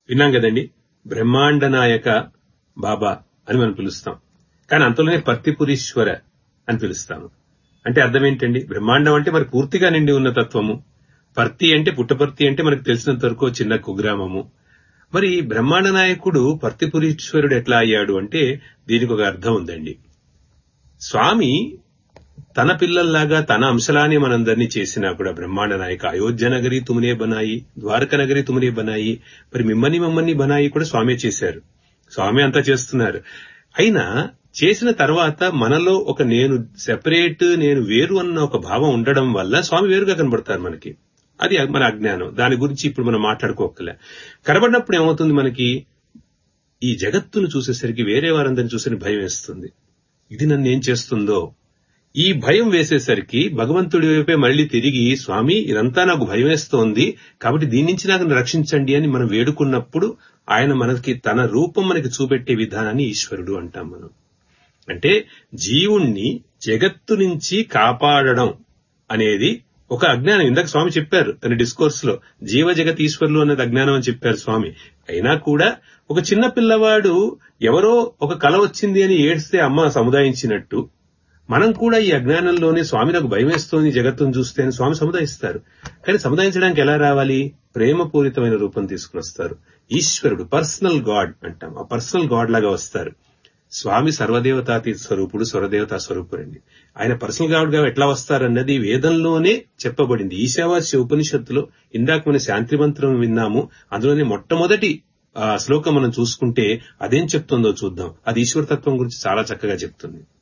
విన్నాం కదండి బ్రహ్మాండ నాయక బాబా అని మనం పిలుస్తాం కానీ అంతలోనే పర్తిపురీశ్వర అని పిలుస్తాము అంటే అర్థం ఏంటండి బ్రహ్మాండం అంటే మరి పూర్తిగా నిండి ఉన్న తత్వము పర్తి అంటే పుట్టపర్తి అంటే మనకు తెలిసినంత వరకు ఓ చిన్న కుగ్రామము మరి ఈ బ్రహ్మాండ నాయకుడు పర్తిపురీశ్వరుడు ఎట్లా అయ్యాడు అంటే దీనికి ఒక అర్థం ఉందండి స్వామి తన పిల్లల్లాగా తన అంశలానే మనందరినీ చేసినా కూడా బ్రహ్మాండ నాయక అయోధ్య నగరి తుమనే బనాయి ద్వారక నగరి తుమనే బనాయి మరి మిమ్మల్ని మమ్మల్ని బనాయి కూడా స్వామి చేశారు స్వామి అంతా చేస్తున్నారు అయినా చేసిన తర్వాత మనలో ఒక నేను సెపరేట్ నేను వేరు అన్న ఒక భావం ఉండడం వల్ల స్వామి వేరుగా కనబడతారు మనకి అది మన అజ్ఞానం దాని గురించి ఇప్పుడు మనం మాట్లాడుకోకలే కనబడినప్పుడు ఏమవుతుంది మనకి ఈ జగత్తును చూసేసరికి వేరే వారందరిని చూసిన భయం వేస్తుంది ఇది నన్ను ఏం చేస్తుందో ఈ భయం వేసేసరికి భగవంతుడి వైపే మళ్ళీ తిరిగి స్వామి ఇదంతా నాకు భయం వేస్తోంది కాబట్టి దీని నుంచి నాకు రక్షించండి అని మనం వేడుకున్నప్పుడు ఆయన మనకి తన రూపం మనకి చూపెట్టే విధానాన్ని ఈశ్వరుడు అంటాం మనం అంటే జీవుణ్ణి జగత్తు నుంచి కాపాడడం అనేది ఒక అజ్ఞానం ఇందాక స్వామి చెప్పారు తన డిస్కోర్స్ లో జీవ జగత్ ఈశ్వరులు అన్నది అజ్ఞానం అని చెప్పారు స్వామి అయినా కూడా ఒక చిన్న పిల్లవాడు ఎవరో ఒక కల వచ్చింది అని ఏడ్స్తే అమ్మ సముదాయించినట్టు మనం కూడా ఈ అజ్ఞానంలోనే స్వామి నాకు భయం వేస్తోంది జగత్తును చూస్తే అని స్వామి సముదాయిస్తారు కానీ సముదాయించడానికి ఎలా రావాలి ప్రేమపూరితమైన రూపం తీసుకుని వస్తారు ఈశ్వరుడు పర్సనల్ గాడ్ అంటాం ఆ పర్సనల్ గాడ్ లాగా వస్తారు స్వామి సర్వదేవతాతీత స్వరూపుడు స్వరదేవతా స్వరూపుడండి ఆయన పర్సనల్ గాడ్ గా ఎట్లా వస్తారన్నది వేదంలోనే చెప్పబడింది ఈశావాస్య ఉపనిషత్తులో ఇందాక మన శాంతి మంత్రం విన్నాము అందులోనే మొట్టమొదటి ఆ శ్లోకం మనం చూసుకుంటే అదేం చెప్తుందో చూద్దాం అది ఈశ్వరతత్వం గురించి చాలా చక్కగా చెప్తుంది